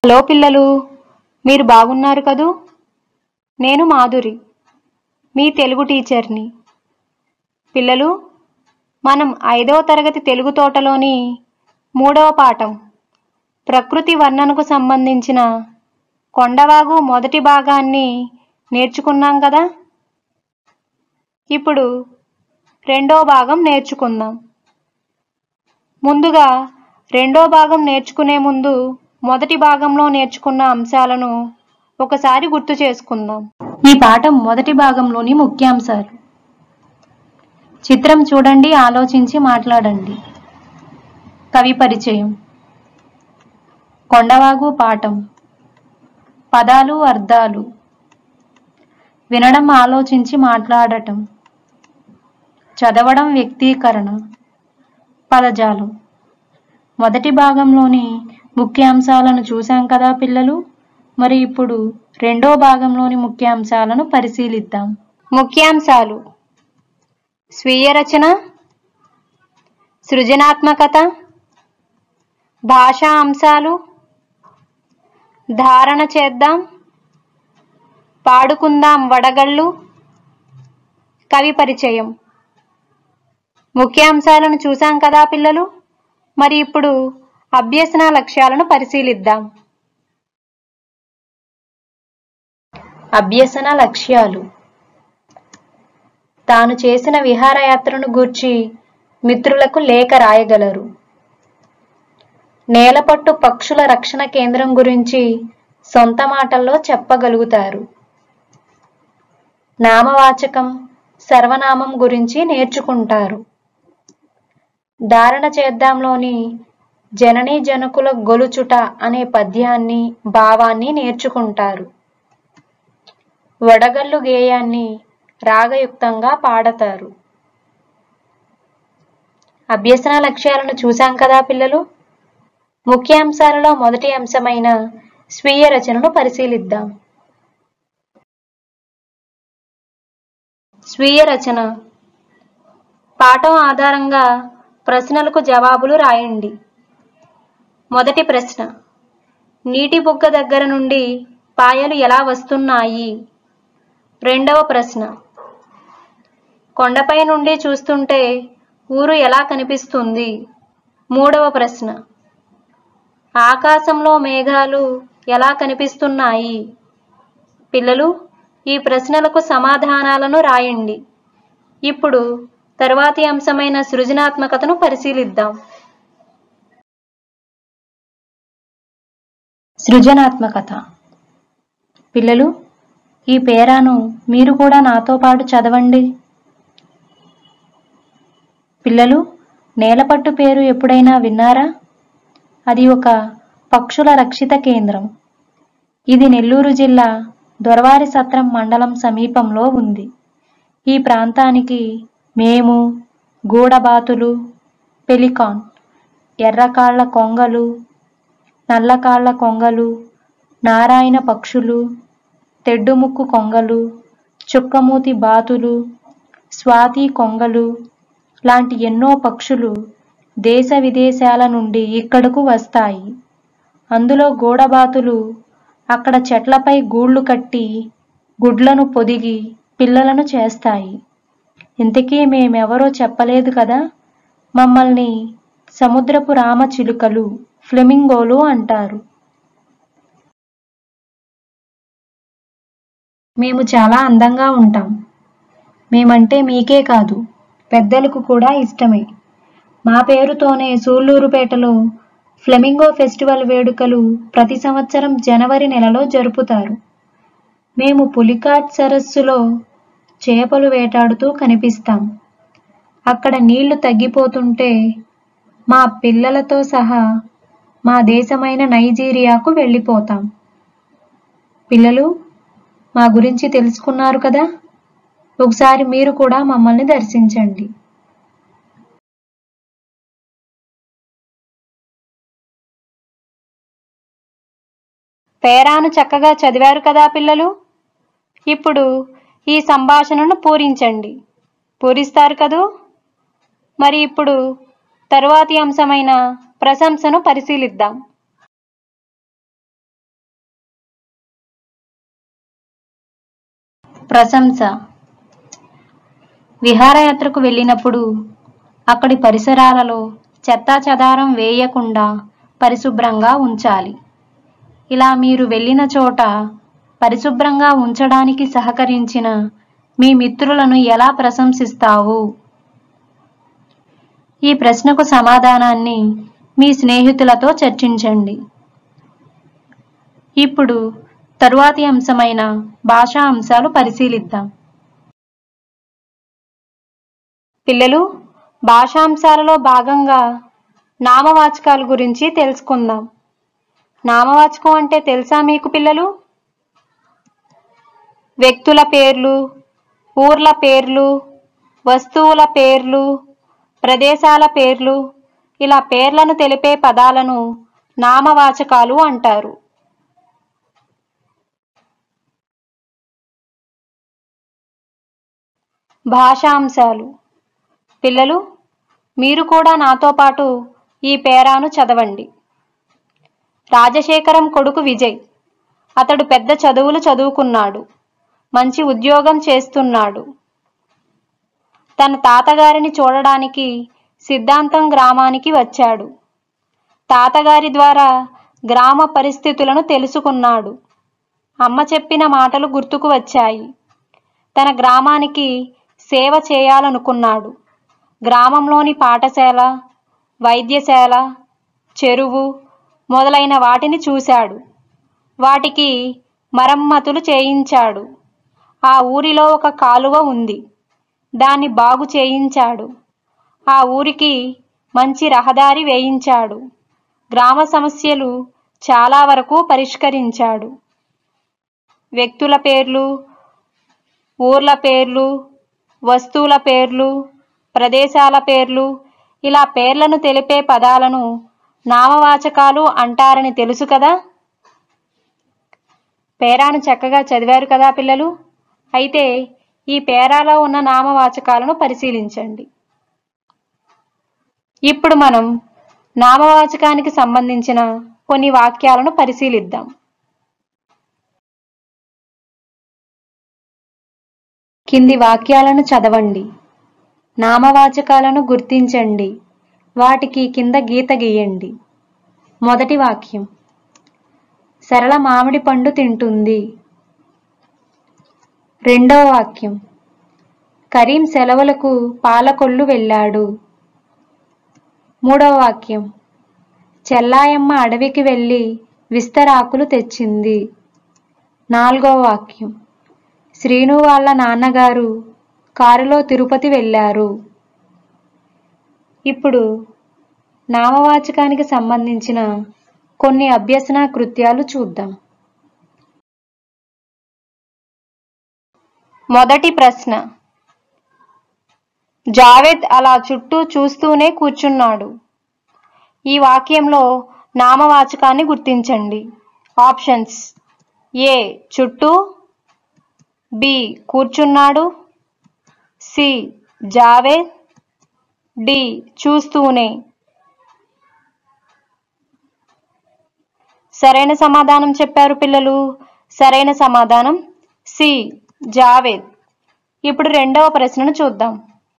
hello పిల్లలు మీరు బాగున్నారు కదూ నేను మాధురి మీ తెలుగు టీచర్ని పిల్లలు మనం ఐదవ తరగతి తెలుగు తోటలోని మూడవ పాఠం ప్రకృతి వర్ణనకు సంబంధించిన కొండవాగు మొదటి భాగాన్ని నేర్చుకున్నాం కదా ఇప్పుడు రెండో భాగం నేర్చుకుందాం ముందుగా రెండో భాగం నేర్చుకునే ముందు మొదటి భాగంలో నేర్చుకున్న అంశాలను ఒకసారి గుర్తు చేసుకుందాం ఈ పాఠం మొదటి భాగంలోని ముఖ్యాంశాలు చిత్రం చూడండి ఆలోచించి మాట్లాడండి కవి పరిచయం కొండవాగు పాఠం పదాలు అర్థాలు వినడం ఆలోచించి మాట్లాడటం చదవడం వ్యక్తీకరణ పదజాలం మొదటి భాగంలోని ముఖ్యాంశాలను చూశాం కదా పిల్లలు మరి ఇప్పుడు రెండో భాగంలోని ముఖ్యాంశాలను పరిశీలిద్దాం ముఖ్యాంశాలు స్వీయ రచన సృజనాత్మకత భాషా అంశాలు ధారణ చేద్దాం పాడుకుందాం వడగళ్ళు కవి పరిచయం ముఖ్యాంశాలను చూశాం కదా పిల్లలు మరి ఇప్పుడు అభ్యసన లక్ష్యాలను పరిశీలిద్దాం అభ్యసన లక్ష్యాలు తాను చేసిన విహారయాత్రను గూర్చి మిత్రులకు లేఖ రాయగలరు నేలపట్టు పక్షుల రక్షణ కేంద్రం గురించి సొంత మాటల్లో చెప్పగలుగుతారు నామవాచకం సర్వనామం గురించి నేర్చుకుంటారు ధారణ చేద్దాంలోని జననీ జనకుల గొలుచుట అనే పద్యాన్ని భావాన్ని నేర్చుకుంటారు వడగళ్ళు గేయాన్ని రాగయుక్తంగా పాడతారు అభ్యసన లక్ష్యాలను చూశాం కదా పిల్లలు ముఖ్యాంశాలలో మొదటి అంశమైన స్వీయ రచనను పరిశీలిద్దాం స్వీయ రచన పాఠం ఆధారంగా ప్రశ్నలకు జవాబులు రాయండి మొదటి ప్రశ్న నీటి బుగ్గ దగ్గర నుండి పాయలు ఎలా వస్తున్నాయి రెండవ ప్రశ్న కొండపై నుండి చూస్తుంటే ఊరు ఎలా కనిపిస్తుంది మూడవ ప్రశ్న ఆకాశంలో మేఘాలు ఎలా కనిపిస్తున్నాయి పిల్లలు ఈ ప్రశ్నలకు సమాధానాలను రాయండి ఇప్పుడు తరువాతి అంశమైన సృజనాత్మకతను పరిశీలిద్దాం సృజనాత్మకత పిల్లలు ఈ పేరాను మీరు కూడా నాతో పాటు చదవండి పిల్లలు నేలపట్టు పేరు ఎప్పుడైనా విన్నారా అది ఒక పక్షుల రక్షిత కేంద్రం ఇది నెల్లూరు జిల్లా దొరవారి సత్రం మండలం సమీపంలో ఉంది ఈ ప్రాంతానికి మేము గూడబాతులు పెలికాన్ ఎర్రకాళ్ల కొంగలు నల్లకాళ్ల కొంగలు నారాయణ పక్షులు తెడ్డుముక్కు కొంగలు చుక్కమూతి బాతులు స్వాతి కొంగలు లాంటి ఎన్నో పక్షులు దేశ విదేశాల నుండి ఇక్కడకు వస్తాయి అందులో గూడబాతులు అక్కడ చెట్లపై గూళ్ళు కట్టి గుడ్లను పొదిగి పిల్లలను చేస్తాయి ఇంతకీ మేమెవరో చెప్పలేదు కదా మమ్మల్ని సముద్రపు రామ చిలుకలు ఫ్లెమింగోలు అంటారు మేము చాలా అందంగా ఉంటాం మేమంటే మీకే కాదు పెద్దలకు కూడా ఇష్టమే మా పేరుతోనే సూళ్లూరుపేటలో ఫ్లెమింగో ఫెస్టివల్ వేడుకలు ప్రతి సంవత్సరం జనవరి నెలలో జరుపుతారు మేము పులికాట్ సరస్సులో చేపలు వేటాడుతూ కనిపిస్తాం అక్కడ నీళ్లు తగ్గిపోతుంటే మా పిల్లలతో సహా మా దేశమైన నైజీరియాకు వెళ్ళిపోతాం పిల్లలు మా గురించి తెలుసుకున్నారు కదా ఒకసారి మీరు కూడా మమ్మల్ని దర్శించండి పేరాను చక్కగా చదివారు కదా పిల్లలు ఇప్పుడు ఈ సంభాషణను పూరించండి పూరిస్తారు కదూ మరి ఇప్పుడు తరువాతి అంశమైన ప్రశంసను పరిశీలిద్దాం ప్రశంస విహారయాత్రకు వెళ్ళినప్పుడు అక్కడి పరిసరాలలో చెత్తా చెదారం వేయకుండా పరిశుభ్రంగా ఉంచాలి ఇలా మీరు వెళ్ళిన చోట పరిశుభ్రంగా ఉంచడానికి సహకరించిన మీ మిత్రులను ఎలా ప్రశంసిస్తావు ఈ ప్రశ్నకు సమాధానాన్ని మీ స్నేహితులతో చర్చించండి ఇప్పుడు తరువాతి అంశమైన భాషా అంశాలు పరిశీలిద్దాం పిల్లలు భాషాంశాలలో భాగంగా నామవాచకాల గురించి తెలుసుకుందాం నామవాచకం అంటే తెలుసా మీకు పిల్లలు వ్యక్తుల పేర్లు ఊర్ల పేర్లు వస్తువుల పేర్లు ప్రదేశాల పేర్లు ఇలా పేర్లను తెలిపే పదాలను నామవాచకాలు అంటారు భాషాంశాలు పిల్లలు మీరు కూడా నాతో పాటు ఈ పేరాను చదవండి రాజశేఖరం కొడుకు విజయ్ అతడు పెద్ద చదువులు చదువుకున్నాడు మంచి ఉద్యోగం చేస్తున్నాడు తన తాతగారిని చూడడానికి సిద్ధాంతం గ్రామానికి వచ్చాడు తాతగారి ద్వారా గ్రామ పరిస్థితులను తెలుసుకున్నాడు అమ్మ చెప్పిన మాటలు గుర్తుకు వచ్చాయి తన గ్రామానికి సేవ చేయాలనుకున్నాడు గ్రామంలోని పాఠశాల వైద్యశాల చెరువు మొదలైన వాటిని చూశాడు వాటికి మరమ్మతులు చేయించాడు ఆ ఊరిలో ఒక కాలువ ఉంది దాన్ని బాగు చేయించాడు ఆ ఊరికి మంచి రహదారి వేయించాడు గ్రామ సమస్యలు చాలా వరకు పరిష్కరించాడు వ్యక్తుల పేర్లు ఊర్ల పేర్లు వస్తువుల పేర్లు ప్రదేశాల పేర్లు ఇలా పేర్లను తెలిపే పదాలను నామవాచకాలు అంటారని తెలుసు కదా పేరాను చక్కగా చదివారు కదా పిల్లలు అయితే ఈ పేరాలో ఉన్న నామవాచకాలను పరిశీలించండి ఇప్పుడు మనం నామవాచకానికి సంబంధించిన కొన్ని వాక్యాలను పరిశీలిద్దాం కింది వాక్యాలను చదవండి నామవాచకాలను గుర్తించండి వాటికి కింద గీత గీయండి మొదటి వాక్యం సరళ మామిడి పండు తింటుంది రెండవ వాక్యం కరీం సెలవులకు పాలకొల్లు వెళ్ళాడు మూడవ వాక్యం చెల్లాయమ్మ అడవికి వెళ్ళి విస్తరాకులు తెచ్చింది నాలుగవ వాక్యం శ్రీను వాళ్ళ నాన్నగారు కారులో తిరుపతి వెళ్ళారు ఇప్పుడు నామవాచకానికి సంబంధించిన కొన్ని అభ్యసన కృత్యాలు చూద్దాం మొదటి ప్రశ్న జావేద్ అలా చుట్టూ చూస్తూనే కూర్చున్నాడు ఈ వాక్యంలో నామవాచకాన్ని గుర్తించండి ఆప్షన్స్ ఏ చుట్టూ బి కూర్చున్నాడు సి జావేద్ డి చూస్తూనే సరైన సమాధానం చెప్పారు పిల్లలు సరైన సమాధానం సి జావేద్ ఇప్పుడు రెండవ ప్రశ్నను చూద్దాం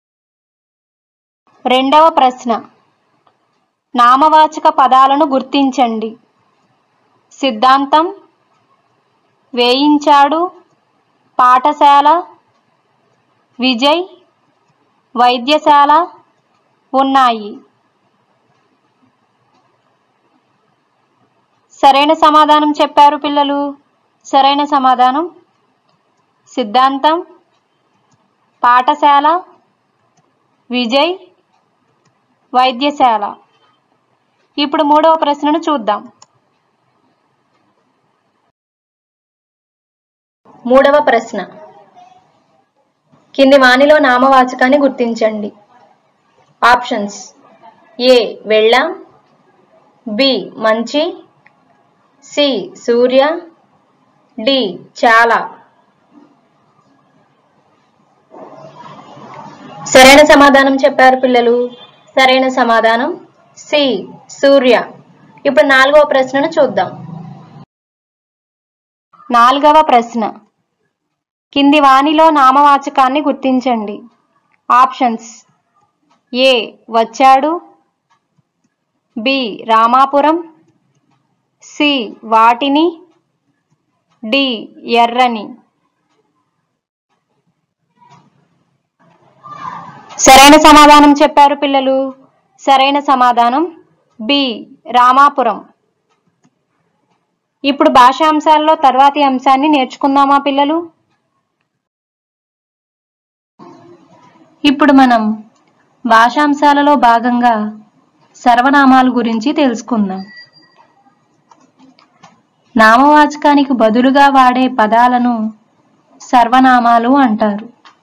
రెండవ ప్రశ్న నామవాచక పదాలను గుర్తించండి సిద్ధాంతం వేయించాడు పాఠశాల విజయ్ వైద్యశాల ఉన్నాయి సరైన సమాధానం చెప్పారు పిల్లలు సరైన సమాధానం సిద్ధాంతం పాఠశాల విజయ్ వైద్యశాల ఇప్పుడు మూడవ ప్రశ్నను చూద్దాం మూడవ ప్రశ్న కింది వాణిలో నామవాచకాన్ని గుర్తించండి ఆప్షన్స్ ఏ వెళ్ళాం బి మంచి సి సూర్య డి చాలా సరైన సమాధానం చెప్పారు పిల్లలు సరైన సమాధానం సి సూర్య ఇప్పుడు నాలుగవ ప్రశ్నను చూద్దాం నాలుగవ ప్రశ్న కింది వానిలో నామవాచకాన్ని గుర్తించండి ఆప్షన్స్ ఏ వచ్చాడు బి రామాపురం సి వాటిని డి ఎర్రని సరైన సమాధానం చెప్పారు పిల్లలు సరైన సమాధానం బి రామాపురం ఇప్పుడు భాషాంశాల్లో తర్వాతి అంశాన్ని నేర్చుకుందామా పిల్లలు ఇప్పుడు మనం భాషాంశాలలో భాగంగా సర్వనామాల గురించి తెలుసుకుందాం నామవాచకానికి బదులుగా వాడే పదాలను సర్వనామాలు అంటారు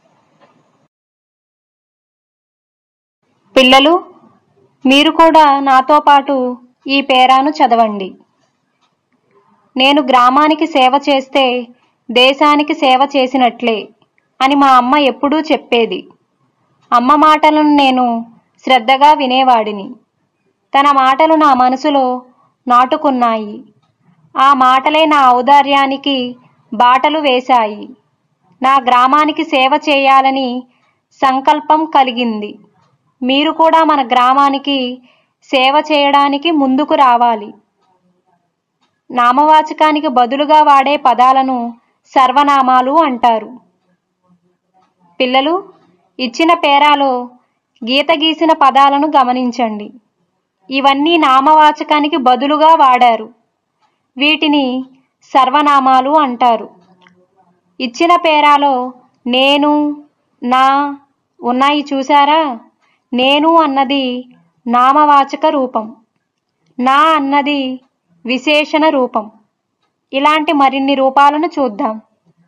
పిల్లలు మీరు కూడా నాతో పాటు ఈ పేరాను చదవండి నేను గ్రామానికి సేవ చేస్తే దేశానికి సేవ చేసినట్లే అని మా అమ్మ ఎప్పుడూ చెప్పేది అమ్మ మాటలను నేను శ్రద్ధగా వినేవాడిని తన మాటలు నా మనసులో నాటుకున్నాయి ఆ మాటలే నా ఔదార్యానికి బాటలు వేశాయి నా గ్రామానికి సేవ చేయాలని సంకల్పం కలిగింది మీరు కూడా మన గ్రామానికి సేవ చేయడానికి ముందుకు రావాలి నామవాచకానికి బదులుగా వాడే పదాలను సర్వనామాలు అంటారు పిల్లలు ఇచ్చిన పేరాలో గీత గీసిన పదాలను గమనించండి ఇవన్నీ నామవాచకానికి బదులుగా వాడారు వీటిని సర్వనామాలు అంటారు ఇచ్చిన పేరాలో నేను నా ఉన్నాయి చూసారా నేను అన్నది నామవాచక రూపం నా అన్నది విశేషణ రూపం ఇలాంటి మరిన్ని రూపాలను చూద్దాం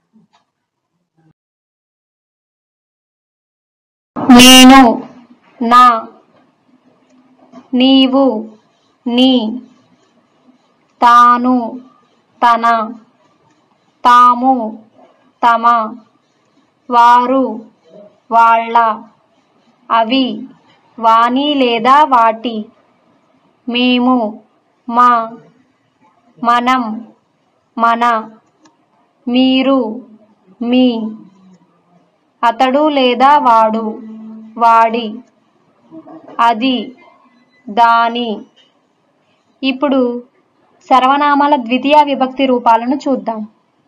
నేను నా నీవు నీ తాను తన తాము తమ వారు వాళ్ళ అవి వాని లేదా వాటి మేము మా మనం మన మీరు మీ అతడు లేదా వాడు వాడి అది దాని ఇప్పుడు సర్వనామాల ద్వితీయ విభక్తి రూపాలను చూద్దాం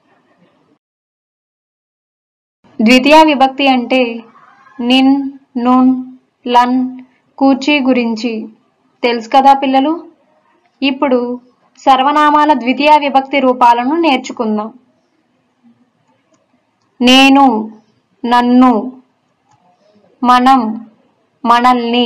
ద్వితీయ విభక్తి అంటే నిన్ నున్ లన్ కూర్చి గురించి తెలుసు కదా పిల్లలు ఇప్పుడు సర్వనామాల ద్వితీయ విభక్తి రూపాలను నేర్చుకుందాం నేను నన్ను మనం మనల్ని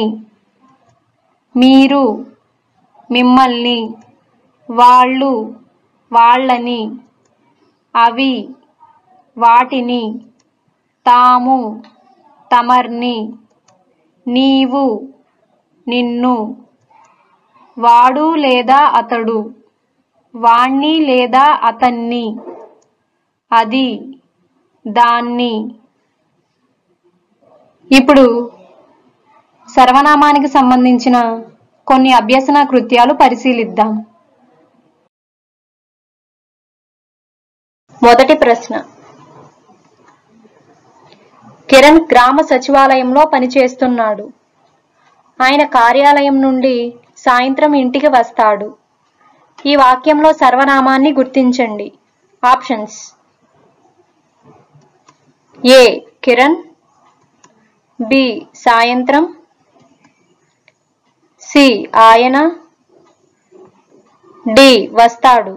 మీరు మిమ్మల్ని వాళ్ళు వాళ్ళని అవి వాటిని తాము తమర్ని నీవు నిన్ను వాడు లేదా అతడు వాణ్ణి లేదా అతన్ని అది దాన్ని ఇప్పుడు సర్వనామానికి సంబంధించిన కొన్ని అభ్యసన కృత్యాలు పరిశీలిద్దాం మొదటి ప్రశ్న కిరణ్ గ్రామ సచివాలయంలో పనిచేస్తున్నాడు ఆయన కార్యాలయం నుండి సాయంత్రం ఇంటికి వస్తాడు ఈ వాక్యంలో సర్వనామాన్ని గుర్తించండి ఆప్షన్స్ ఏ కిరణ్ బి సాయంత్రం సి ఆయన డి వస్తాడు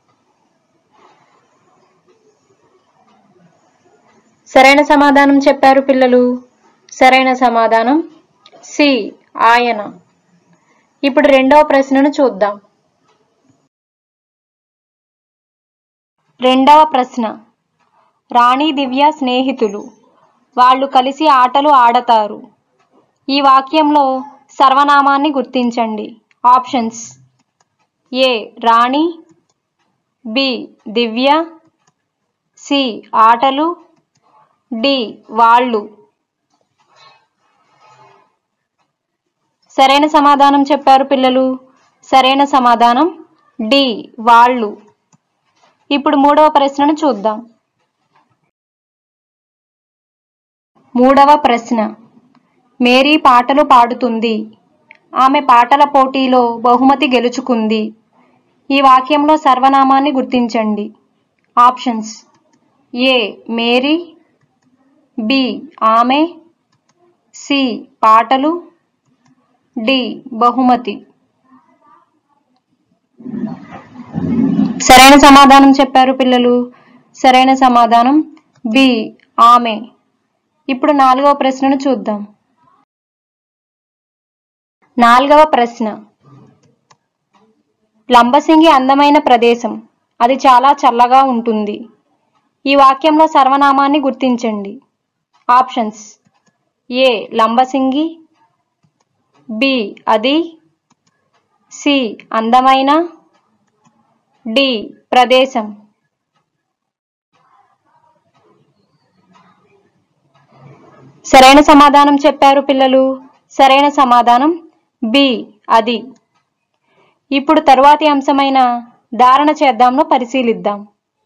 సరైన సమాధానం చెప్పారు పిల్లలు సరైన సమాధానం సి ఆయన ఇప్పుడు రెండవ ప్రశ్నను చూద్దాం రెండవ ప్రశ్న రాణి దివ్య స్నేహితులు వాళ్ళు కలిసి ఆటలు ఆడతారు ఈ వాక్యంలో సర్వనామాన్ని గుర్తించండి options A Rani B Divya C ఆటలు డి వాళ్ళు సరైన సమాధానం చెప్పారు పిల్లలు సరైన సమాధానం డి వాళ్ళు ఇప్పుడు మూడవ ప్రశ్నను చూద్దాం మూడవ ప్రశ్న మేరీ పాటలు పాడుతుంది ఆమె పాటల పోటీలో బహుమతి గెలుచుకుంది ఈ వాక్యంలో సర్వనామాన్ని గుర్తించండి ఆప్షన్స్ ఏ మేరీ బి ఆమె సి పాటలు డి బహుమతి సరైన సమాధానం చెప్పారు పిల్లలు సరైన సమాధానం బి ఆమె ఇప్పుడు నాలుగవ ప్రశ్నను చూద్దాం నాలుగవ ప్రశ్న లంబసింగి అందమైన ప్రదేశం అది చాలా చల్లగా ఉంటుంది ఈ వాక్యంలో సర్వనామాన్ని గుర్తించండి ఆప్షన్స్ ఏ లంబసింగి బి అది సి అందమైన డి ప్రదేశం సరైన సమాధానం చెప్పారు పిల్లలు సరైన సమాధానం బి అది ఇప్పుడు తరువాతి అంశమైన ధారణ చేద్దాంను పరిశీలిద్దాం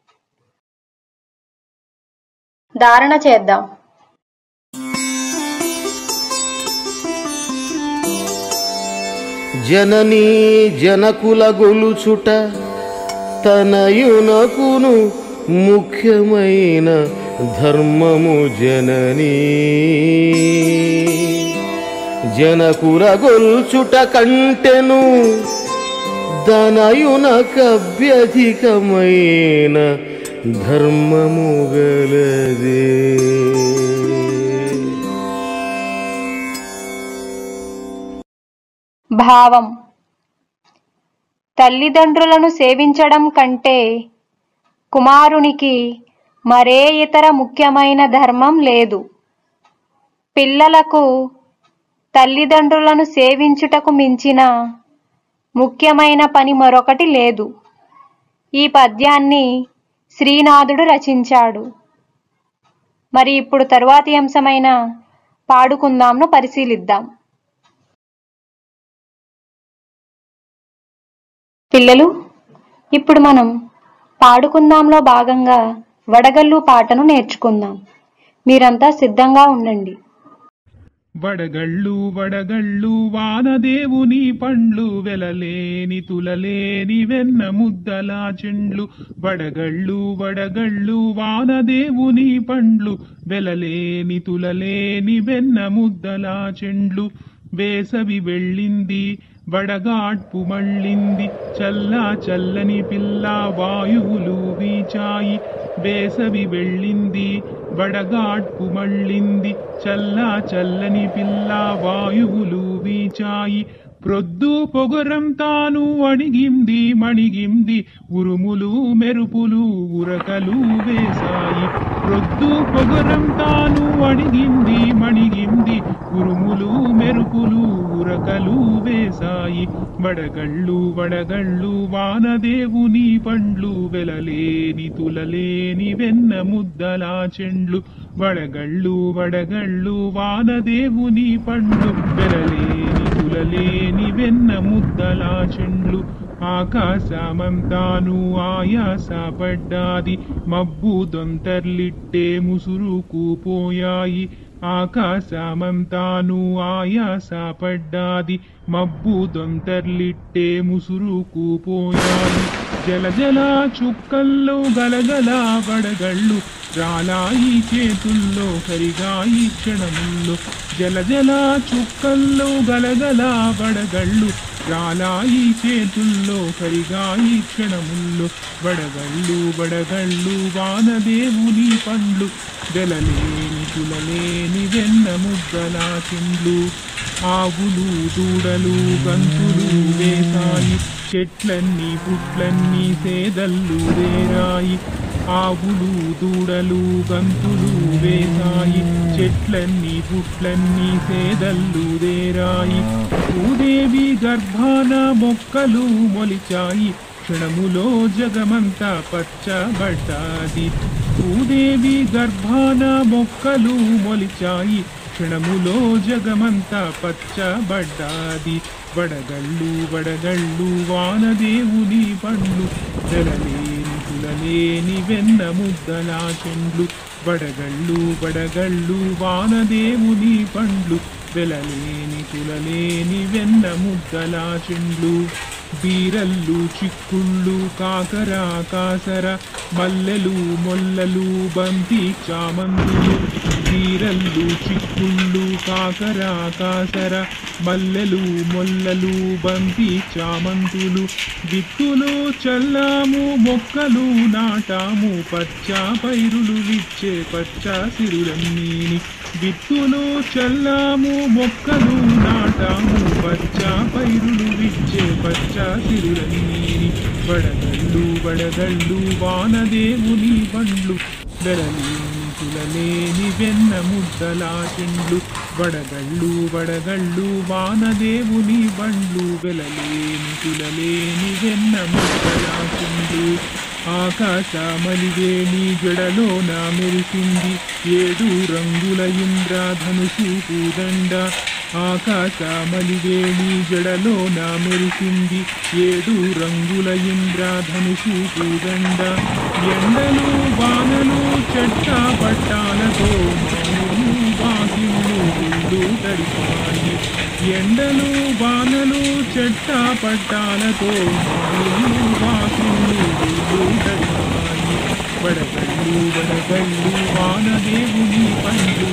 ధారణ చేద్దాం జననీ జనకుల గొలుచుట తనయునకును ముఖ్యమైన ధర్మము జననీ జనకుల గొల్చుట కంటెను దనయునకభ్యధికమైన ధర్మము గలదే భావం తల్లిదండ్రులను సేవించడం కంటే కుమారునికి మరే ఇతర ముఖ్యమైన ధర్మం లేదు పిల్లలకు తల్లిదండ్రులను సేవించుటకు మించిన ముఖ్యమైన పని మరొకటి లేదు ఈ పద్యాన్ని శ్రీనాథుడు రచించాడు మరి ఇప్పుడు తరువాతి అంశమైన పాడుకుందాంను పరిశీలిద్దాం పిల్లలు ఇప్పుడు మనం పాడుకుందాంలో భాగంగా వడగల్లు పాటను నేర్చుకుందాం మీరంతా సిద్ధంగా ఉండండి వడగళ్ళు వడగళ్ళు వానదేవుని పండ్లు వెలలేని తులలేని వెన్న ముద్దలా చెండ్లు వడగళ్ళు వడగళ్ళు వానదేవుని పండ్లు వెలలేని తులలేని వెన్న ముద్దలా చెండ్లు వేసవి వెళ్ళింది వడగాడ్పు మళ్ళింది చల్లా చల్లని పిల్ల వాయువులు వీచాయి వేసవి వెళ్ళింది వడగాడ్పు మళ్ళింది చల్లా చల్లని పిల్ల వాయువులు వీచాయి ప్రొద్దు పొగరం తాను అణిగింది మణిగింది ఉరుములు మెరుపులు ఉరకలు వేశాయి ప్రొద్దు పొగరం తాను అణిగింది మణిగింది ఉరుములు మెరుపులు ఉరకలు వేశాయి వడగళ్ళు వడగళ్ళు వానదేవుని పండ్లు వెలలేని తులలేని వెన్న ముద్దలా చెండ్లు వడగళ్ళు వడగళ్ళు వానదేవుని పండ్లు వెలలేని తులలేని వెన్న ముద్దలా చెండ్లు ఆకాశమంతాను ఆయాస పడ్డాది మబ్బు దొంతర్లిట్టే ముసురుకు పోయాయి ఆకాశమంతాను ఆయాస పడ్డాది మబ్బు దొంతర్లిట్టే ముసురుకు పోయాయి జల జల చుక్కల్లో గలగల వడగళ్ళు రాలాయి చేతుల్లో కరిగాయి క్షణముల్లో జల జల చుక్కల్లో గలగల వడగళ్ళు రాలాయి చేతుల్లో కరిగాయి క్షణముల్లో వడగళ్ళు వడగళ్ళు వానదేవుని పండ్లు గెలలేని తులలేని వెన్న ముద్దలా చెండ్లు ఆవులు దూడలు గంతులు వేసాయి చెట్లన్నీ పుట్లన్నీ సేదల్లు వేరాయి ఆవులు దూడలు గంతులు వేసాయి చెట్లన్నీ పుట్లన్నీ సేదల్లు దేరాయి భూదేవి గర్భాన మొక్కలు మొలిచాయి క్షణములో జగమంతా పచ్చబడ్డాది భూదేవి గర్భాన మొక్కలు మొలిచాయి క్షణములో జగమంతా పచ్చబడ్డాది వడగళ్ళు వడగళ్ళు వానదేవుని పండ్లు వెలలేని తులలేని వెన్న ముద్దలా చెండ్లు వడగళ్ళు వడగళ్ళు వానదేవుని పండ్లు వెలలేని తులలేని వెన్న ముద్దలా చెండ్లు బీరల్లు చిక్కుళ్ళు కాకర కాసర మల్లెలు మొల్లలు బంతి చామంతులు బీరల్లు చిక్కుళ్ళు కాకర కాసర మల్లెలు మొల్లలు బంతి చామంతులు విత్తులు చల్లాము మొక్కలు నాటాము పచ్చ పైరులు విచ్చే పచ్చ సిరులన్నీని విత్తులు చల్లాము మొక్కలు నాటాము పచ్చ పైరులు విచ్చే పచ్చ సిరులన్నీని వడగళ్ళు వడగళ్ళు వానదేవుని బండ్లు వెలలేని తులలేని వెన్న ముద్దలా చెండ్లు వడగళ్ళు వడగళ్ళు వానదేవుని బండ్లు వెలలేని తులలేని వెన్న ముద్దలా చెండ్లు ఆకాశ మలివేణి జడలోన మెరిసింది ఏడు రంగుల ఇంద్రధనుసు పూదండ ఆకాశ మలివేణి జడలోన మెరిసింది ఏడు రంగుల ఇంద్రధనుసు పూదండ ఎండలు వానలు చెట్ట పట్టాలతో మానులు వాకిళ్ళు ఇల్లు తడిపాయి ఎండలు వానలు చెట్ట పట్టాలతో మానులు వాకిళ్ళు ఇల్లు తడిపాయి వడగళ్ళు వడగళ్ళు వానదేవుని పండ్లు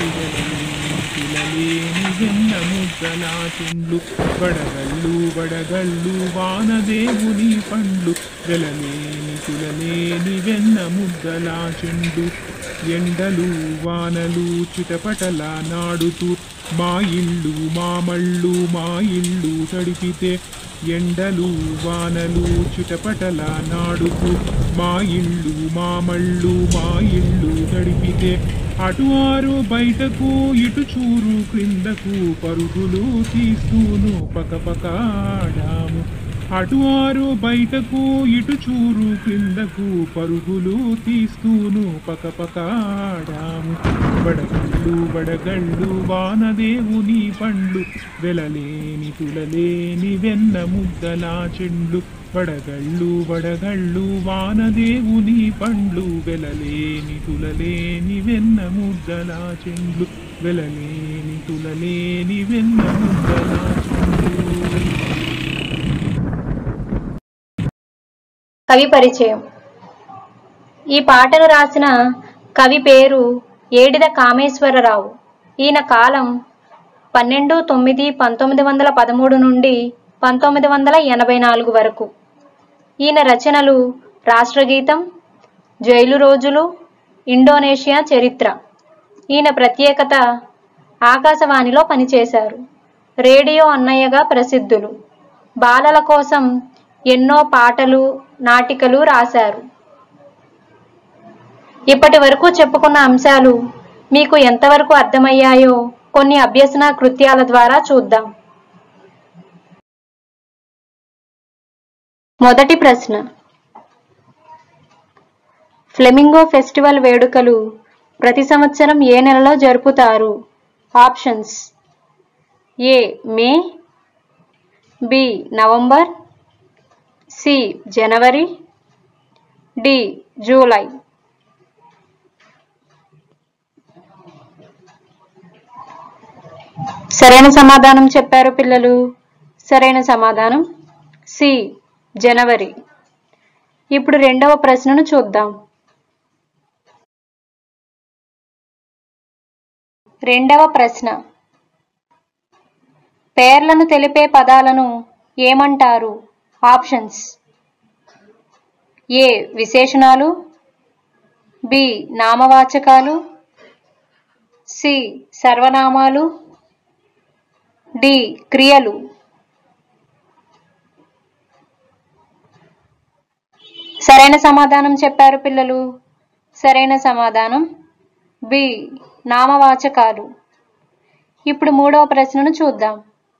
వెలలేని వెన్న ముద్దలా చెండ్లు వడగళ్ళు వడగళ్ళు వానదేవుని పండ్లు వెలలేని తులలేని వెన్న ముద్దలా చెండు ఎండలు వానలు చిటపటల నాడుతూ మా ఇల్లు మా మళ్ళు మా ఇల్లు తడిపితే ఎండలు వానలు చిటపటల నాడుతూ మా ఇల్లు మా మళ్ళు మా ఇల్లు తడిపితే అటు ఆరు బయటకు ఇటు చూరు క్రిందకు పరుగులు తీస్తూను పకపకాడాము అటు ఆరు బయటకు ఇటు చూరు క్రిందకు పరుగులు తీస్తూను పకపకాడాము వడగళ్ళు వడగళ్ళు వానదేవుని పండ్లు వెలలేని తులలేని వెన్న ముద్దలా చెండ్లు వడగళ్ళు వడగళ్ళు వానదేవుని పండ్లు వెలలేని తులలేని వెన్న ముద్దలా చెండ్లు వెలలేని తులలేని వెన్న ముద్దలా చెండ్లు కవి పరిచయం ఈ పాటను రాసిన కవి పేరు ఏడిద కామేశ్వరరావు ఈయన కాలం పన్నెండు తొమ్మిది పంతొమ్మిది వందల పదమూడు నుండి పంతొమ్మిది వందల ఎనభై నాలుగు వరకు ఈయన రచనలు రాష్ట్రగీతం జైలు రోజులు ఇండోనేషియా చరిత్ర ఈయన ప్రత్యేకత ఆకాశవాణిలో పనిచేశారు రేడియో అన్నయ్యగా ప్రసిద్ధులు బాలల కోసం ఎన్నో పాటలు నాటికలు రాశారు ఇప్పటి వరకు చెప్పుకున్న అంశాలు మీకు ఎంతవరకు అర్థమయ్యాయో కొన్ని అభ్యసన కృత్యాల ద్వారా చూద్దాం మొదటి ప్రశ్న ఫ్లెమింగో ఫెస్టివల్ వేడుకలు ప్రతి సంవత్సరం ఏ నెలలో జరుపుతారు options A May B November C జనవరి డి జూలై సరైన సమాధానం చెప్పారు పిల్లలు సరైన సమాధానం సి జనవరి ఇప్పుడు రెండవ ప్రశ్నను చూద్దాం రెండవ ప్రశ్న పేర్లను తెలిపే పదాలను ఏమంటారు ఆప్షన్స్ ఏ విశేషణాలు బి నామవాచకాలు సి సర్వనామాలు డి క్రియలు సరైన సమాధానం చెప్పారు పిల్లలు సరైన సమాధానం బి నామవాచకాలు ఇప్పుడు మూడవ ప్రశ్నను చూద్దాం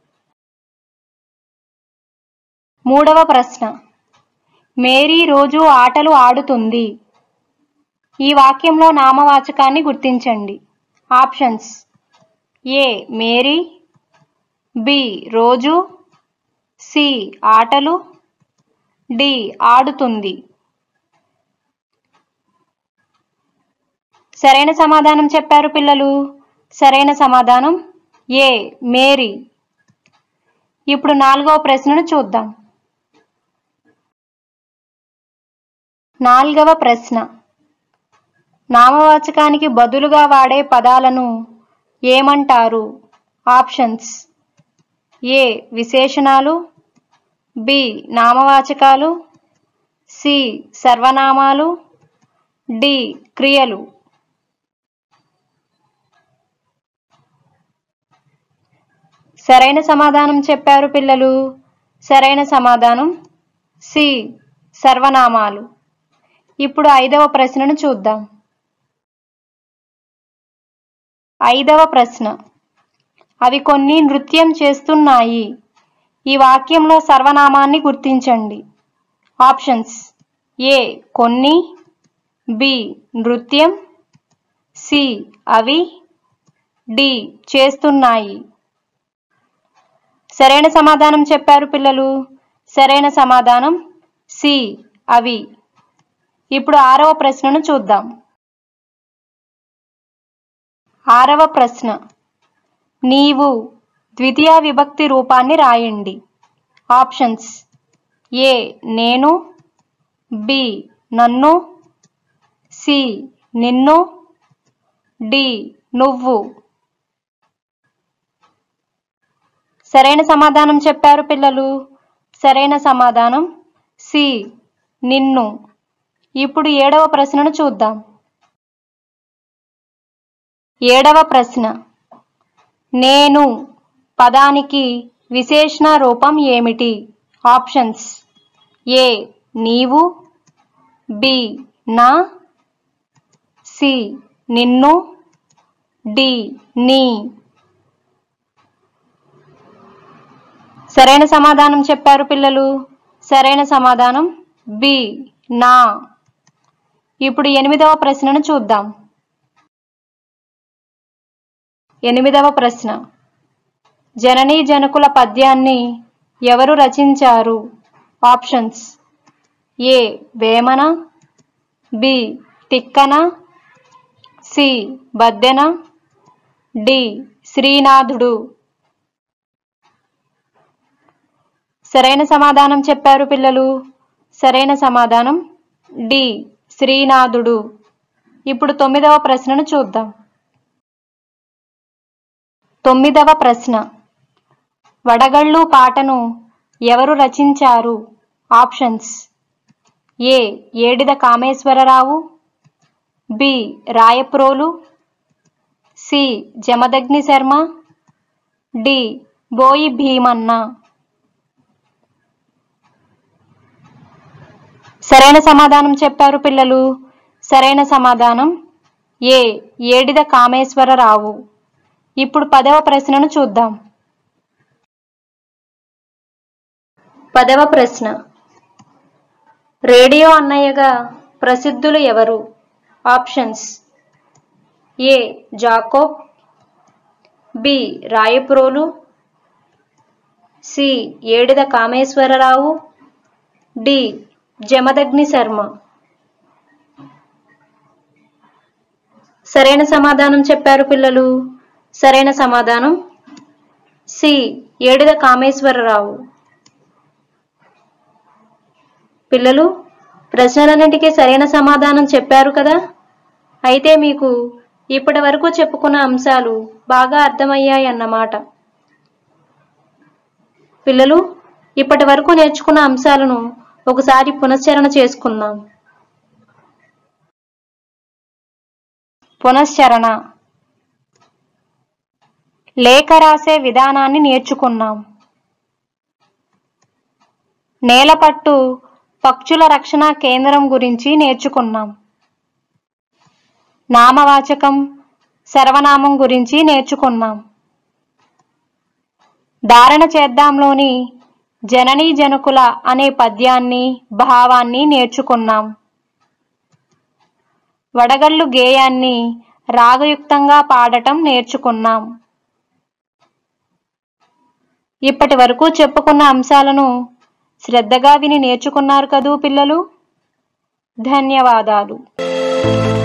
మూడవ ప్రశ్న మేరీ రోజు ఆటలు ఆడుతుంది ఈ వాక్యంలో నామవాచకాన్ని గుర్తించండి ఆప్షన్స్ ఏ మేరీ బి రోజు సి ఆటలు డి ఆడుతుంది సరైన సమాధానం చెప్పారు పిల్లలు సరైన సమాధానం ఏ మేరీ ఇప్పుడు నాలుగవ ప్రశ్నను చూద్దాం నాలుగవ ప్రశ్న నామవాచకానికి బదులుగా వాడే పదాలను ఏమంటారు ఆప్షన్స్ ఏ విశేషణాలు బి నామవాచకాలు సి సర్వనామాలు డి క్రియలు సరైన సమాధానం చెప్పారు పిల్లలు సరైన సమాధానం సి సర్వనామాలు ఇప్పుడు ఐదవ ప్రశ్నను చూద్దాం ఐదవ ప్రశ్న అవి కొన్ని నృత్యం చేస్తున్నాయి ఈ వాక్యంలో సర్వనామాన్ని గుర్తించండి ఆప్షన్స్ ఏ కొన్ని బి నృత్యం సి అవి డి చేస్తున్నాయి సరైన సమాధానం చెప్పారు పిల్లలు సరైన సమాధానం సి అవి ఇప్పుడు ఆరవ ప్రశ్నను చూద్దాం ఆరవ ప్రశ్న నీవు ద్వితీయ విభక్తి రూపాన్ని రాయండి ఆప్షన్స్ ఏ నేను బి నన్ను సి నిన్ను డి నువ్వు సరైన సమాధానం చెప్పారు పిల్లలు సరైన సమాధానం సి నిన్ను ఇప్పుడు ఏడవ ప్రశ్నను చూద్దాం ఏడవ ప్రశ్న నేను పదానికి విశేషణ రూపం ఏమిటి ఆప్షన్స్ ఏ నీవు బి నా సి నిన్ను డి నీ సరైన సమాధానం చెప్పారు పిల్లలు సరైన సమాధానం బి నా ఇప్పుడు ఎనిమిదవ ప్రశ్నను చూద్దాం ఎనిమిదవ ప్రశ్న జననీ జనకుల పద్యాన్ని ఎవరు రచించారు options A Vemana B Tikkana C Baddena D శ్రీనాథుడు సరైన సమాధానం చెప్పారు పిల్లలు సరైన సమాధానం డి శ్రీనాథుడు ఇప్పుడు తొమ్మిదవ ప్రశ్నను చూద్దాం తొమ్మిదవ ప్రశ్న వడగళ్ళు పాటను ఎవరు రచించారు options A Edida Kameswararao B Rayaprolu C Jamadagni Sharma D Boyi Bheemanna సరైన సమాధానం చెప్పారు పిల్లలు సరైన సమాధానం ఏ ఏడిద కామేశ్వరరావు ఇప్పుడు పదవ ప్రశ్నను చూద్దాం పదవ ప్రశ్న రేడియో అన్నయ్యగా ప్రసిద్ధులు ఎవరు options A Jacob B Rayaprolu C Edida Kameswararao D Jamadagni Sharma సరైన సమాధానం చెప్పారు పిల్లలు సరైన సమాధానం సి ఏడిద కామేశ్వరరావు పిల్లలు ప్రశ్నలన్నింటికీ సరైన సమాధానం చెప్పారు కదా అయితే మీకు ఇప్పటి వరకు చెప్పుకున్న అంశాలు బాగా అర్థమయ్యాయి అన్నమాట పిల్లలు ఇప్పటి వరకు నేర్చుకున్న అంశాలను ఒకసారి పునశ్చరణ చేసుకుందాం పునశ్చరణ లేఖ రాసే విధానాన్ని నేర్చుకున్నాం నేలపట్టు పక్షుల రక్షణ కేంద్రం గురించి నేర్చుకున్నాం నామవాచకం సర్వనామం గురించి నేర్చుకున్నాం ధారణ చేద్దాంలోని జననీ జనకుల అనే పద్యాన్ని భావాన్ని నేర్చుకున్నాం వడగళ్ళు గేయాన్ని రాగయుక్తంగా పాడటం నేర్చుకున్నాం ఇప్పటి వరకు చెప్పుకున్న అంశాలను శ్రద్ధగా విని నేర్చుకున్నారు కదూ పిల్లలు ధన్యవాదాలు